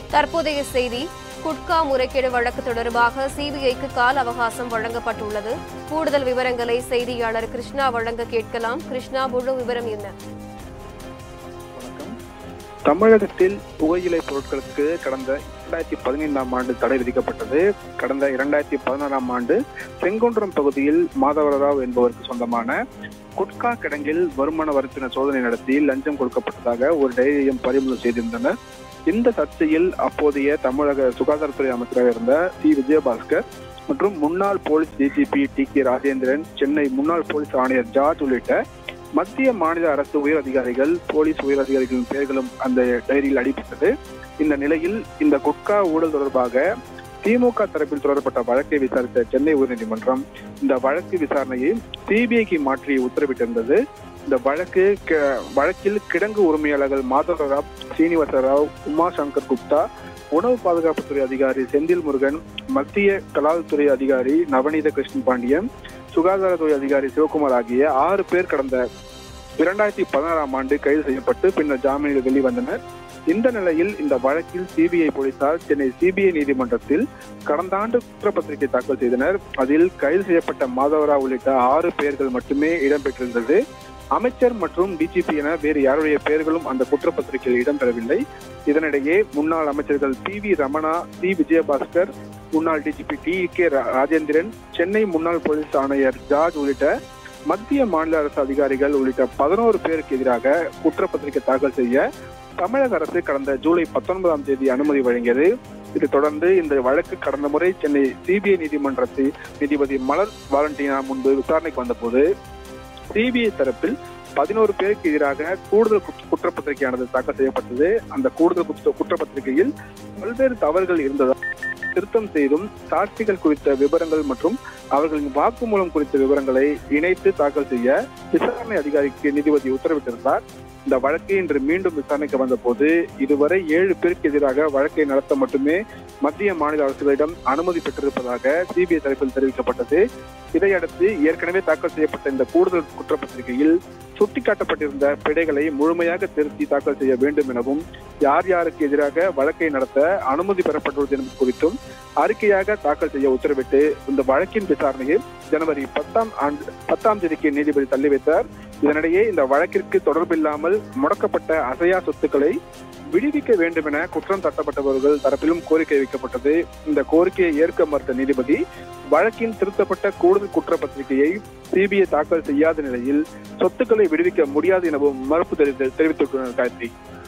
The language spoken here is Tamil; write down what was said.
தற்போதைய செய்தி குட்கா முறைகேடு வழக்கு தொடர்பாக சிபிஐக்கு கால அவகாசம் வழங்கப்பட்டுள்ளது கூடுதல் விவரங்களை செய்தியாளர் கிருஷ்ணா வழங்க கேட்கலாம் கிருஷ்ணா முழு விவரம் என்ன வணக்கம் தமிழகத்தில் புகையிலை பொருட்களுக்கு கடந்த இரண்டாயிரத்தி பதினைந்தாம் ஆண்டு தடை விதிக்கப்பட்டது கடந்த இரண்டாயிரத்தி பதினாறாம் ஆண்டு செங்குன்றம் பகுதியில் மாதவரராவ் என்பவருக்கு சொந்தமான குட்கா கிடங்கில் வருமான வரித்துறை சோதனை நடத்தி லஞ்சம் கொடுக்கப்பட்டதாக ஒரு டைரியம் பறிமுதல் செய்திருந்தனர் இந்த சர்ச்சையில் அப்போதைய தமிழக சுகாதாரத்துறை அமைச்சராக இருந்த சி விஜயபாஸ்கர் மற்றும் முன்னாள் police DGP T K Rajendran Chennai முன்னாள் போலீஸ் ஆணையர் ஜார்ஜ் உள்ளிட்ட மத்திய மாநில அரசு உயர் அதிகாரிகள் போலீஸ் உயர் அதிகாரிகளின் பெயர்களும் அந்த டைரியில் அடிபட்டது இந்த நிலையில் இந்த குட்கா ஊழல் தொடர்பாக திமுக தரப்பில் தொடரப்பட்ட வழக்கை விசாரித்த சென்னை உயர்நீதிமன்றம் இந்த வழக்கு விசாரணையை சிபிஐக்கு மாற்றி உத்தரவிட்டிருந்தது இந்த வழக்கு க- வழக்கில் கிடங்கு உரிமையாளர்கள் மாதவராவ் சீனிவாச ராவ் உமாசங்கர் குப்தா உணவு பாதுகாப்புத்துறை அதிகாரி செந்தில் முருகன் மத்திய கலால்துறை அதிகாரி நவநீத கிருஷ்ணன் பாண்டியன் சுகாதாரத்துறை அதிகாரி சிவகுமார் ஆகிய ஆறு பேர் கடந்த இரண்டாயிரத்தி பதினாறாம் ஆண்டு கைது செய்யப்பட்டு பின்னர் ஜாமீனில் வெளிவந்தனர் இந்த நிலையில் இந்த வழக்கில் சிபிஐ போலீசார் சென்னை சிபிஐ நீதிமன்றத்தில் கடந்த ஆண்டு குற்றப்பத்திரிகை தாக்கல் செய்தனர் அதில் கைது செய்யப்பட்ட மாதவராவ் உள்ளிட்ட ஆறு பெயர்கள் மட்டுமே இடம்பெற்றிருந்தது அமைச்சர் மற்றும் டிஜிபி என வேறு யாருடைய பெயர்களும் அந்த குற்றப்பத்திரிகையில் இடம்பெறவில்லை இதனிடையே முன்னாள் அமைச்சர்கள் P V Ramana C Vijayabaskar முன்னாள் DGP T K Rajendran Chennai முன்னாள் போலீஸ் ஆணையர் ஜார்ஜ் உள்ளிட்ட மத்திய மாநில அரசு அதிகாரிகள் உள்ளிட்ட பதினோரு பேருக்கு எதிராக குற்றப்பத்திரிகை தாக்கல் செய்ய தமிழக அரசு கடந்த ஜூலை பத்தொன்பதாம் தேதி அனுமதி வழங்கியது இதைத் தொடர்ந்து இந்த வழக்கு கடந்த முறை சென்னை சிபிஐ நீதிமன்றத்தில் நீதிபதி மலர் வாலண்டினா முன்பு விசாரணைக்கு வந்தபோது சிபிஐ தரப்பில் பதினோரு பேருக்கு எதிராக கூடுதல் குற்ற- குற்றப்பத்திரிகையானது தாக்கல் செய்யப்பட்டது அந்த கூடுதல் குற்ற- குற்றப்பத்திரிகையில் பல்வேறு தவறுகள் இருந்ததால் திருத்தம் செய்தும் சாட்சிகள் குறித்த விவரங்கள் மற்றும் அவர்களின் வாக்குமூலம் குறித்த விவரங்களை இணைத்து தாக்கல் செய்ய விசாரணை அதிகாரிக்கு நீதிபதி உத்தரவிட்டிருந்தார் இந்த வழக்கு இன்று மீண்டும் விசாரணைக்கு வந்தபோது இதுவரை ஏழு பேருக்கு எதிராக வழக்கை நடத்த மட்டுமே மத்திய மாநில அரசுகளிடம் அனுமதி பெற்றிருப்பதாக சிபிஐ தரப்பில் தெரிவிக்கப்பட்டது இதையடுத்து ஏற்கனவே தாக்கல் செய்யப்பட்ட இந்த கூடுதல் குற்றப்பத்திரிகையில் சுட்டிக்காட்டப்பட்டிருந்த பிழைகளை முழுமையாக திருத்தி தாக்கல் செய்ய வேண்டும் எனவும் யார் யாருக்கு எதிராக வழக்கை நடத்த அனுமதி பெறப்பட்டுள்ளது என்பது குறித்தும் அறிக்கையாக தாக்கல் செய்ய உத்தரவிட்டு இந்த வழக்கின் விசாரணையை ஜனவரி பத்தாம் ஆண்டு பத்தாம் தேதிக்கு நீதிபதி தள்ளி வைத்தார் இதனிடையே இந்த வழக்கிற்கு தொடர்பில்லாமல் முடக்கப்பட்ட அசையா சொத்துக்களை விடுவிக்க வேண்டும் என குற்றம் சாட்டப்பட்டவர்கள் தரப்பிலும் கோரிக்கை வைக்கப்பட்டது இந்த கோரிக்கையை ஏற்க மறுத்த நீதிபதி வழக்கின் திருத்தப்பட்ட கூடுதல் குற்றப்பத்திரிகையை சிபிஐ தாக்கல் செய்யாத நிலையில் சொத்துக்களை விடுவிக்க முடியாது எனவும் மறுப்பு தெரிவித்து தெரிவித்துள்ளனர் காயத்ரி